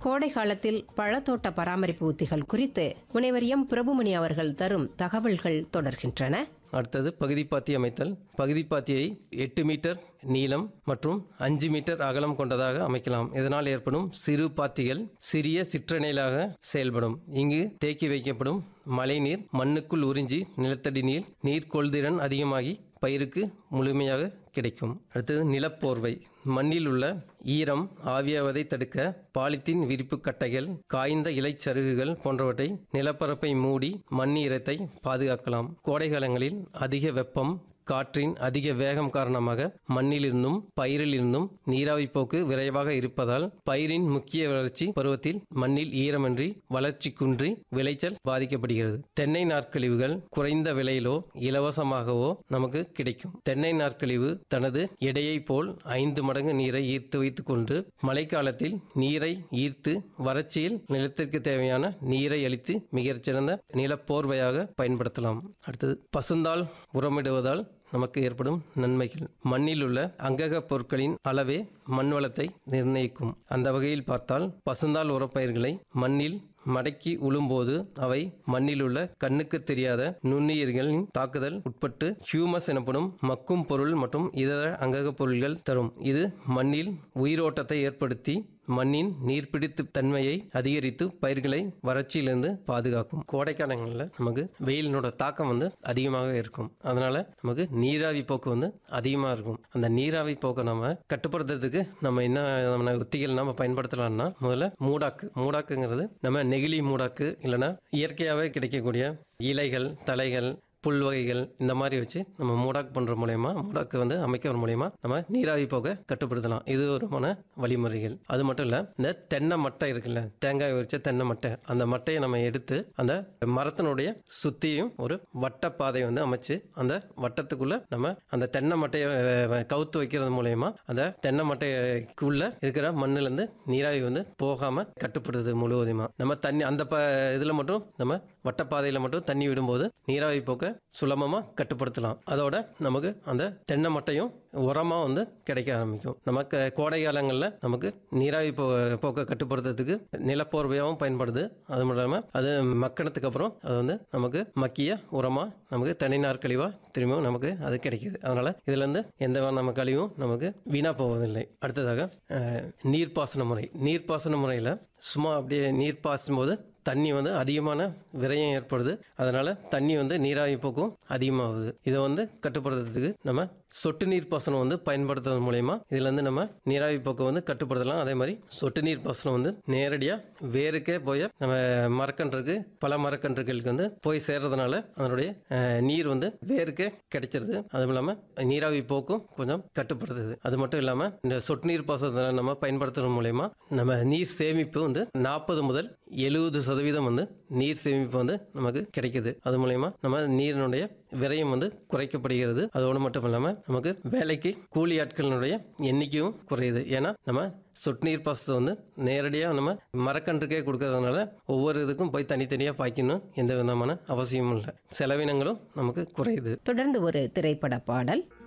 கோடை காலத்தில் பழத்தோட்ட பராமரிப்பு உத்திகள் குறித்து முனைவர் எம் பிரபுமணி அவர்கள் தரும் தகவல்கள் தொடர்கின்றன அடுத்தது பகுதிப்பாத்தி அமைத்தல் பகுதிப்பாத்தியை எட்டு மீட்டர் நீளம் மற்றும் அஞ்சு மீட்டர் அகலம் கொண்டதாக அமைக்கலாம் இதனால் ஏற்படும் சிறு பாத்திகள் சிறிய சிற்றணைகளாக செயல்படும் இங்கு தேக்கி வைக்கப்படும் மழைநீர் மண்ணுக்குள் உறிஞ்சி நிலத்தடி நீர் நீர் கொள்திறன் அதிகமாகி பயிருக்கு முழுமையாக கிடைக்கும் அடுத்தது நிலப்போர்வை மண்ணில் உள்ள ஈரம் ஆவியாவதை தடுக்க பாலித்தீன் விரிப்பு கட்டைகள் காய்ந்த இலைச்சருகுகள் போன்றவற்றை நிலப்பரப்பை மூடி மண் ஈரத்தை பாதுகாக்கலாம் கோடைகாலங்களில் அதிக வெப்பம் காற்றின் அதிக வேகம் காரணமாக மண்ணிலிருந்தும் பயிரிலிருந்தும் நீராவி போக்கு விரைவாக இருப்பதால் பயிரின் முக்கிய வளர்ச்சி பருவத்தில் மண்ணில் ஈரமின்றி வளர்ச்சி குன்றி விளைச்சல் பாதிக்கப்படுகிறது தென்னை நார்க்கழிவுகள் குறைந்த விலையிலோ இலவசமாகவோ நமக்கு கிடைக்கும் தென்னை நார்க்கழிவு தனது எடையை போல் ஐந்து மடங்கு நீரை ஈர்த்து வைத்துக் கொண்டு மழைக்காலத்தில் நீரை ஈர்த்து வறட்சியில் நிலத்திற்கு தேவையான நீரை அளித்து மிகச்சிறந்த நிலப்போர்வையாக பயன்படுத்தலாம் அடுத்தது பசுந்தாள் உரமிடுவதால் நமக்கு ஏற்படும் நன்மைகள் மண்ணில் உள்ள அங்கக பொருட்களின் அளவே மண் வளத்தை நிர்ணயிக்கும் அந்த வகையில் பார்த்தால் பசுந்தாள் உரப்பயிர்களை மண்ணில் மடக்கி உழும்போது அவை மண்ணில் உள்ள கண்ணுக்கு தெரியாத நுண்ணுயிர்களின் தாக்குதல் உட்பட்டு ஹியூமஸ் எனப்படும் மக்கும் பொருள் மற்றும் இதர அங்கக பொருள்கள் தரும் இது மண்ணில் உயிரோட்டத்தை ஏற்படுத்தி மண்ணின் நீர்பிடித்து தன்மையை அதிகரித்து பயிர்களை வறட்சியிலிருந்து பாதுகாக்கும் கோடைக்காலங்களில் நமக்கு வெயிலினோட தாக்கம் வந்து அதிகமாக இருக்கும் அதனால நமக்கு நீராவி போக்கு வந்து அதிகமாக இருக்கும் அந்த நீராவி போக்கை நம்ம கட்டுப்படுத்துறதுக்கு நம்ம என்ன நம்ம உத்திகள் நம்ம பயன்படுத்தலாம்னா முதல்ல மூடாக்கு மூடாக்குங்கிறது நம்ம நெகிழி மூடாக்கு இல்லைன்னா இயற்கையாகவே கிடைக்கக்கூடிய இலைகள் தலைகள் புல் வகைகள் இந்த மாதிரி வச்சு நம்ம மூடாக்கு பண்ணுற மூலயமா மூடாக்கு வந்து அமைக்கிற மூலயமா நம்ம நீராவி போக கட்டுப்படுத்தலாம் இது ஒருமான வழிமுறைகள் அது மட்டும் இல்லை இந்த தென்னை மட்டை இருக்குல்ல தேங்காய் வச்ச தென்னை மட்டை அந்த மட்டையை நம்ம எடுத்து அந்த மரத்தினுடைய சுத்தியும் ஒரு வட்ட பாதை வந்து அமைச்சு அந்த வட்டத்துக்குள்ள நம்ம அந்த தென்னை மட்டையை அஹ், கவுத்து வைக்கிறது மூலயமா அந்த தென்னை மட்டைக்குள்ள இருக்கிற மண்ணுலேருந்து நீராவி வந்து போகாம கட்டுப்படுது முழுவதுமா நம்ம தண்ணி அந்த ப இதில் மட்டும் நம்ம வட்டப்பாதையில் மட்டும் தண்ணி விடும்போது நீராவி போக்க சுலபமாக கட்டுப்படுத்தலாம் அதோட நமக்கு அந்த தென்னை மட்டையும் உரமாக வந்து கிடைக்க ஆரம்பிக்கும் நமக்கு கோடை காலங்களில் நமக்கு நீராவி போ போக்க கட்டுப்படுத்துறதுக்கு நிலப்போர்வையாகவும் பயன்படுது அது மட்டும் இல்லாமல் அது மக்கினத்துக்கு அப்புறம் அது வந்து நமக்கு மக்கிய உரமாக நமக்கு தனி நாற்கழிவாக திரும்பியும் நமக்கு அது கிடைக்குது அதனால் இதுலேருந்து எந்த நம்ம கழிவும் நமக்கு வீணாக போவதில்லை அடுத்ததாக அஹ், நீர்ப்பாசன முறை நீர்ப்பாசன முறையில் சும்மா அப்படியே நீர் பாசும் போது தண்ணி வந்து அதிகமான விரயம் ஏற்படுது அதனால் தண்ணி வந்து நீராவி போக்கும் அதிகமாகுது இதை வந்து கட்டுப்படுத்துறதுக்கு நம்ம சொட்டு நீர் பாசனம் வந்து பயன்படுத்துறது மூலயமா இதுல இருந்து நம்ம நீராவி போக்கை வந்து கட்டுப்படுத்தலாம் அதே மாதிரி சொட்டு நீர் பாசனம் வந்து நேரடியாக வேருக்கே போய் நம்ம மரக்கன்றுக்கு பல மரக்கன்றுகளுக்கு வந்து போய் சேர்றதுனால அதனுடைய அஹ், நீர் வந்து வேருக்கே கிடைச்சிருது அதுவும் இல்லாமல் நீராவி போக்கும் கொஞ்சம் கட்டுப்படுத்துது அது மட்டும் இல்லாமல் இந்த சொட்டு நீர் பாசனத்தை நம்ம பயன்படுத்துறது மூலயமா நம்ம நீர் சேமிப்பு வந்து நாற்பது முதல் எழுபது சதவீதம் வந்து நீர் சேமிப்பு வந்து நமக்கு கிடைக்குது அது மூலயமா நம்ம நீரினுடைய விரயம் வந்து குறைக்கப்படுகிறது அதோடு மட்டும் இல்லாமல் நமக்கு வேலைக்கு கூலி ஆட்களினுடைய எண்ணிக்கையும் குறையுது ஏன்னா நம்ம சொட்டு நீர் பாசத்தை வந்து நேரடியாக நம்ம மரக்கன்றுக்கே கொடுக்கறதுனால ஒவ்வொரு இதுக்கும் போய் தனித்தனியாக பாய்க்கணும் எந்த விதமான அவசியமும் இல்லை செலவினங்களும் நமக்கு குறையுது தொடர்ந்து ஒரு திரைப்பட பாடல்